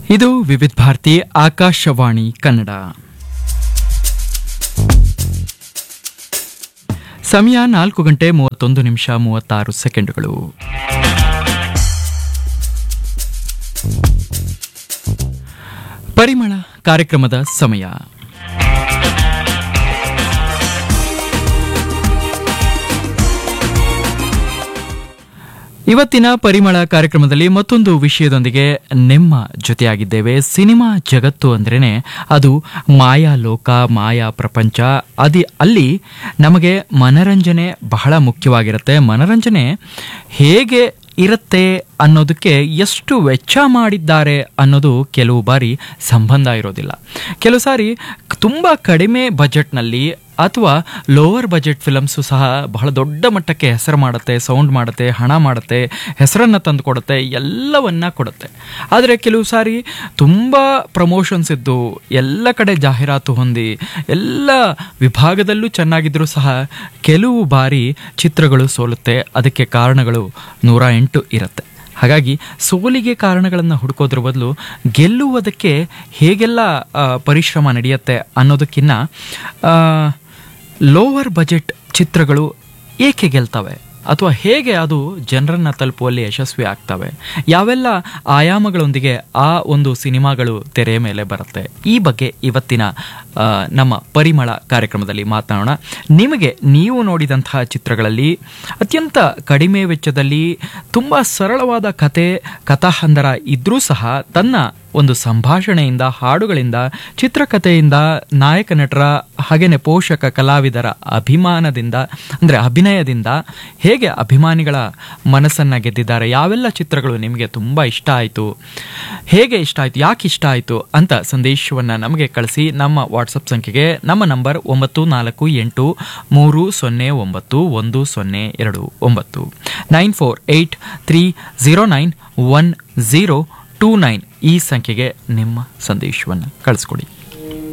ಇದು ವಿವಿಧ ಭಾರತಿ ಆಕಾಶವಾಣಿ ಕನ್ನಡ ಸಮಯ ನಾಲ್ಕು ಗಂಟೆ ಮೂವತ್ತೊಂದು ನಿಮಿಷ ಮೂವತ್ತಾರು ಸೆಕೆಂಡುಗಳು ಪರಿಮಳ ಕಾರ್ಯಕ್ರಮದ ಸಮಯ ಇವತ್ತಿನ ಪರಿಮಳ ಕಾರ್ಯಕ್ರಮದಲ್ಲಿ ಮತ್ತೊಂದು ವಿಷಯದೊಂದಿಗೆ ನಿಮ್ಮ ಜೊತೆಯಾಗಿದ್ದೇವೆ ಸಿನಿಮಾ ಜಗತ್ತು ಅಂದ್ರೇನೆ ಅದು ಮಾಯಾ ಲೋಕ ಮಾಯಾ ಪ್ರಪಂಚ ಅದಿ ಅಲ್ಲಿ ನಮಗೆ ಮನರಂಜನೆ ಬಹಳ ಮುಖ್ಯವಾಗಿರುತ್ತೆ ಮನರಂಜನೆ ಹೇಗೆ ಇರುತ್ತೆ ಅನ್ನೋದಕ್ಕೆ ಎಷ್ಟು ವೆಚ್ಚ ಮಾಡಿದ್ದಾರೆ ಅನ್ನೋದು ಕೆಲವು ಬಾರಿ ಸಂಬಂಧ ಇರೋದಿಲ್ಲ ಕೆಲವು ಸಾರಿ ತುಂಬ ಕಡಿಮೆ ಬಜೆಟ್ನಲ್ಲಿ ಅಥವಾ ಲೋವರ್ ಬಜೆಟ್ ಫಿಲಮ್ಸು ಸಹ ಬಹಳ ದೊಡ್ಡ ಮಟ್ಟಕ್ಕೆ ಹೆಸರು ಮಾಡುತ್ತೆ ಸೌಂಡ್ ಮಾಡುತ್ತೆ ಹಣ ಮಾಡುತ್ತೆ ಹೆಸರನ್ನು ತಂದು ಕೊಡುತ್ತೆ ಎಲ್ಲವನ್ನ ಕೊಡುತ್ತೆ ಆದರೆ ಕೆಲವು ಸಾರಿ ತುಂಬ ಪ್ರಮೋಷನ್ಸ್ ಇದ್ದು ಎಲ್ಲ ಕಡೆ ಜಾಹೀರಾತು ಹೊಂದಿ ಎಲ್ಲ ವಿಭಾಗದಲ್ಲೂ ಚೆನ್ನಾಗಿದ್ರೂ ಸಹ ಕೆಲವು ಬಾರಿ ಚಿತ್ರಗಳು ಸೋಲುತ್ತೆ ಅದಕ್ಕೆ ಕಾರಣಗಳು ನೂರ ಎಂಟು ಇರುತ್ತೆ ಹಾಗಾಗಿ ಸೋಲಿಗೆ ಕಾರಣಗಳನ್ನು ಹುಡುಕೋದ್ರ ಬದಲು ಗೆಲ್ಲುವುದಕ್ಕೆ ಹೇಗೆಲ್ಲ ಆ, ಪರಿಶ್ರಮ ನಡೆಯುತ್ತೆ ಅನ್ನೋದಕ್ಕಿಂತ ಲೋವರ್ ಬಜೆಟ್ ಚಿತ್ರಗಳು ಏಕೆ ಗೆಲ್ತವೆ ಅಥವಾ ಹೇಗೆ ಅದು ಜನರನ್ನ ತಲುಪುವಲ್ಲಿ ಯಶಸ್ವಿ ಆಗ್ತವೆ ಯಾವೆಲ್ಲ ಆಯಾಮಗಳೊಂದಿಗೆ ಆ ಒಂದು ಸಿನಿಮಾಗಳು ತೆರೆಯ ಮೇಲೆ ಬರುತ್ತೆ ಈ ಬಗ್ಗೆ ಇವತ್ತಿನ ಆ, ನಮ್ಮ ಪರಿಮಳ ಕಾರ್ಯಕ್ರಮದಲ್ಲಿ ಮಾತನಾಡೋಣ ನಿಮಗೆ ನೀವು ನೋಡಿದಂತಹ ಚಿತ್ರಗಳಲ್ಲಿ ಅತ್ಯಂತ ಕಡಿಮೆ ವೆಚ್ಚದಲ್ಲಿ ತುಂಬ ಸರಳವಾದ ಕತೆ ಕಥಾಹಂದರ ಇದ್ರೂ ಸಹ ತನ್ನ ಒಂದು ಸಂಭಾಷಣೆಯಿಂದ ಹಾಡುಗಳಿಂದ ಚಿತ್ರಕಥೆಯಿಂದ ನಾಯಕ ನಟರ ಹಾಗೇನೆ ಪೋಷಕ ಕಲಾವಿದರ ಅಭಿಮಾನದಿಂದ ಅಂದರೆ ಅಭಿನಯದಿಂದ ಹೇಗೆ ಅಭಿಮಾನಿಗಳ ಮನಸ್ಸನ್ನ ಗೆದ್ದಿದ್ದಾರೆ ಯಾವೆಲ್ಲ ಚಿತ್ರಗಳು ನಿಮಗೆ ತುಂಬ ಇಷ್ಟ ಆಯಿತು ಹೇಗೆ ಇಷ್ಟ ಆಯಿತು ಯಾಕೆ ಇಷ್ಟ ಆಯಿತು ಅಂತ ಸಂದೇಶವನ್ನು ನಮಗೆ ಕಳಿಸಿ ನಮ್ಮ ವಾಟ್ಸಪ್ ಸಂಖ್ಯೆಗೆ ನಮ್ಮ ನಂಬರ್ ಒಂಬತ್ತು ನಾಲ್ಕು ಎಂಟು ಮೂರು ಸೊನ್ನೆ ಒಂಬತ್ತು ಒಂದು ಸೊನ್ನೆ ಎರಡು ಒಂಬತ್ತು nine four eight three zero nine one zero two nine ಈ ಸಂಖ್ಯೆಗೆ ನಿಮ್ಮ ಸಂದೇಶವನ್ನು ಕಳಿಸ್ಕೊಡಿ